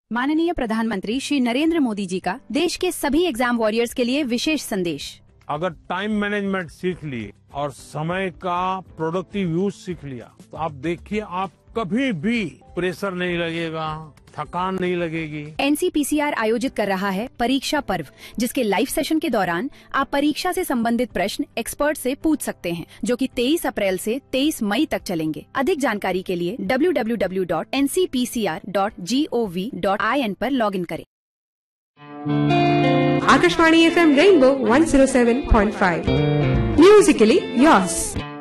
माननीय प्रधानमंत्री श्री नरेंद्र मोदी जी का देश के सभी एग्जाम वॉरियर्स के लिए विशेष संदेश अगर टाइम मैनेजमेंट सीख लिए और समय का प्रोडक्टिव यूज सीख लिया तो आप देखिए आप कभी भी प्रेशर नहीं लगेगा थकान नहीं लगेगी एनसीपीसीआर आयोजित कर रहा है परीक्षा पर्व जिसके लाइव सेशन के दौरान आप परीक्षा से संबंधित प्रश्न एक्सपर्ट से पूछ सकते हैं जो कि 23 अप्रैल से 23 मई तक चलेंगे अधिक जानकारी के लिए www.ncpcr.gov.in पर लॉगिन करें Akashvani FM Rainbow 107.5. Musically yours.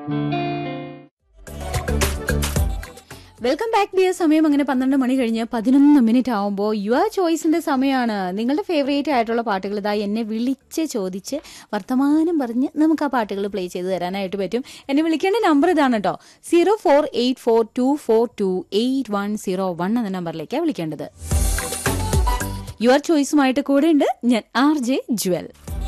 Welcome back dear സമയം അങ്ങനെ പന്ത്രണ്ട് മണി കഴിഞ്ഞ് പതിനൊന്ന് മിനിറ്റ് ആവുമ്പോൾ യുവർ ചോയ്സിന്റെ സമയമാണ് നിങ്ങളുടെ ഫേവറേറ്റ് ആയിട്ടുള്ള പാട്ടുകൾ ഇതാ എന്നെ വിളിച്ച് ചോദിച്ച് വർത്തമാനം പറഞ്ഞ് നമുക്ക് ആ പാട്ടുകൾ പ്ലേ ചെയ്ത് തരാനായിട്ട് പറ്റും എന്നെ വിളിക്കേണ്ട നമ്പർ ഇതാണ് കേട്ടോ zero four eight four two four two eight one zero one എന്ന നമ്പറിലേക്കാണ് വിളിക്കേണ്ടത് യുവർ ചോയ്സുമായിട്ട് കൂടെ ഉണ്ട് ഞാൻ ആർ ജെ ജ്വൽ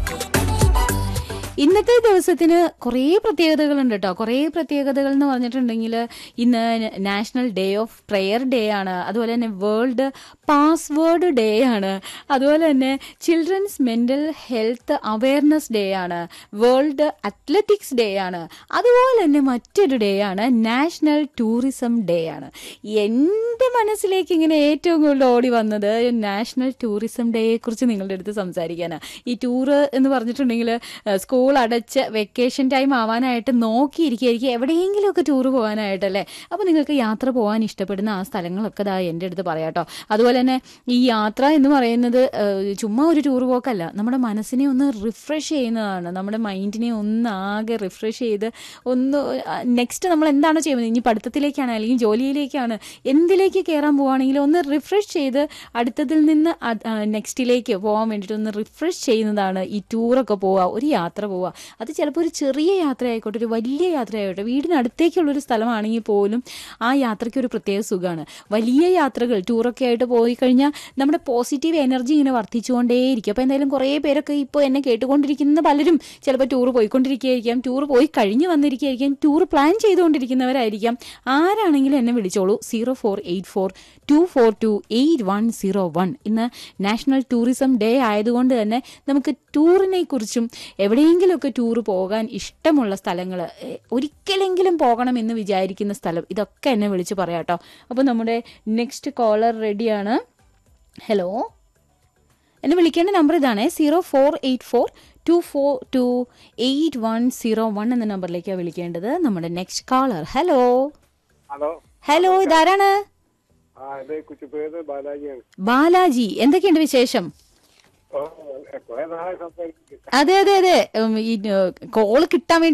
ഇന്നത്തെ ദിവസത്തിന് കുറേ പ്രത്യേകതകളുണ്ട് കേട്ടോ കുറേ പ്രത്യേകതകൾ എന്ന് പറഞ്ഞിട്ടുണ്ടെങ്കിൽ ഇന്ന് national day of prayer day ആണ് അതുപോലെ തന്നെ വേൾഡ് പാസ്വേഡ് ഡേ ആണ് അതുപോലെ തന്നെ children's mental health awareness day ആണ് വേൾഡ് അത്ലറ്റിക്സ് ഡേ ആണ് അതുപോലെ തന്നെ മറ്റൊരു ഡേ ആണ് നാഷണൽ ടൂറിസം ഡേ ആണ് എൻ്റെ മനസ്സിലേക്ക് ഇങ്ങനെ ഏറ്റവും കൂടുതൽ ഓടി വന്നത് നാഷണൽ ടൂറിസം ഡേയെ കുറിച്ച് നിങ്ങളുടെ അടുത്ത് സംസാരിക്കാനാണ് ഈ ടൂറ് എന്ന് പറഞ്ഞിട്ടുണ്ടെങ്കിൽ സ്കൂൾ അടച്ച് വെക്കേഷൻ ടൈം ആവാനായിട്ട് നോക്കിയിരിക്കുകയായിരിക്കും എവിടെയെങ്കിലുമൊക്കെ ടൂർ പോകാനായിട്ടല്ലേ അപ്പോൾ നിങ്ങൾക്ക് യാത്ര പോകാൻ ഇഷ്ടപ്പെടുന്ന ആ സ്ഥലങ്ങളൊക്കെ ദാ എൻ്റെ അടുത്ത് പറയാട്ടോ അതുപോലെ തന്നെ ഈ യാത്ര എന്ന് പറയുന്നത് ഏഹ്, ചുമ്മാ ഒരു ടൂർ പോക്കല്ല നമ്മുടെ മനസ്സിനെ ഒന്ന് റിഫ്രഷ് ചെയ്യുന്നതാണ് നമ്മുടെ മൈൻഡിനെ ഒന്ന് ആകെ റിഫ്രഷ് ചെയ്ത് ഒന്ന് നെക്സ്റ്റ് നമ്മൾ എന്താണോ ചെയ്യുന്നത് ഇനി പഠിത്തത്തിലേക്കാണ് അല്ലെങ്കിൽ ജോലിയിലേക്കാണ് എന്തിലേക്ക് കയറാൻ പോവുകയാണെങ്കിലും ഒന്ന് റിഫ്രഷ് ചെയ്ത് അടുത്തതിൽ നിന്ന് നെക്സ്റ്റിലേക്ക് പോകാൻ വേണ്ടിയിട്ട് ഒന്ന് റിഫ്രഷ് ചെയ്യുന്നതാണ് ഈ ടൂറൊക്കെ പോവുക ഒരു യാത്ര പോവുക അത് ചിലപ്പോൾ ഒരു ചെറിയ യാത്ര ആയിക്കോട്ടെ ഒരു വലിയ യാത്ര ആയിക്കോട്ടെ വീടിനടുത്തേക്കുള്ളൊരു സ്ഥലമാണെങ്കിൽ പോലും ആ യാത്രയ്ക്ക് ഒരു പ്രത്യേക സുഖമാണ് വലിയ യാത്രകൾ ടൂറൊക്കെ ആയിട്ട് പോയി കഴിഞ്ഞാൽ നമ്മുടെ പോസിറ്റീവ് എനർജി ഇങ്ങനെ വർദ്ധിച്ചുകൊണ്ടേയിരിക്കും അപ്പോൾ എന്തായാലും കുറേ പേരൊക്കെ ഇപ്പോൾ എന്നെ കേട്ടുകൊണ്ടിരിക്കുന്ന പലരും ചിലപ്പോൾ ടൂർ പോയിക്കൊണ്ടിരിക്കുകയായിരിക്കാം ടൂർ പോയി കഴിഞ്ഞ് വന്നിരിക്കുകയായിരിക്കാം ടൂർ പ്ലാൻ ചെയ്തുകൊണ്ടിരിക്കുന്നവരായിരിക്കാം ആരാണെങ്കിലും എന്നെ വിളിച്ചോളൂ zero four eight four two four two eight one zero one ഇന്ന് നാഷണൽ ടൂറിസം ഡേ ആയതുകൊണ്ട് തന്നെ നമുക്ക് ടൂറിനെ കുറിച്ചും എവിടെയെങ്കിലുമൊക്കെ ടൂർ പോകാൻ ഇഷ്ടമുള്ള സ്ഥലങ്ങൾ ഒരിക്കലെങ്കിലും പോകണം എന്ന് വിചാരിക്കുന്ന സ്ഥലം ഇതൊക്കെ എന്നെ വിളിച്ച് പറയാട്ടോ അപ്പോൾ നമ്മുടെ നെക്സ്റ്റ് കോളർ റെഡിയാണ് ഹലോ എന്നെ വിളിക്കേണ്ട നമ്പർ ഇതാണ് zero four eight four two four two eight one zero one എന്ന നമ്പറിലേക്കാണ് വിളിക്കേണ്ടത് നമ്മുടെ next caller hello hello hello ഇതാരാണ് ആ ഇത് കുച്ചിപ്പുഴത് ബാലാജിയാണ് ബാലാജി എന്തൊക്കെയുണ്ട് വിശേഷം ഓ കുറെ നാളെ സംസാരിച്ചിട്ട് അതെ അതെ അതെ ഉം, ഈ കോള് കിട്ടാൻ വേണ്ടി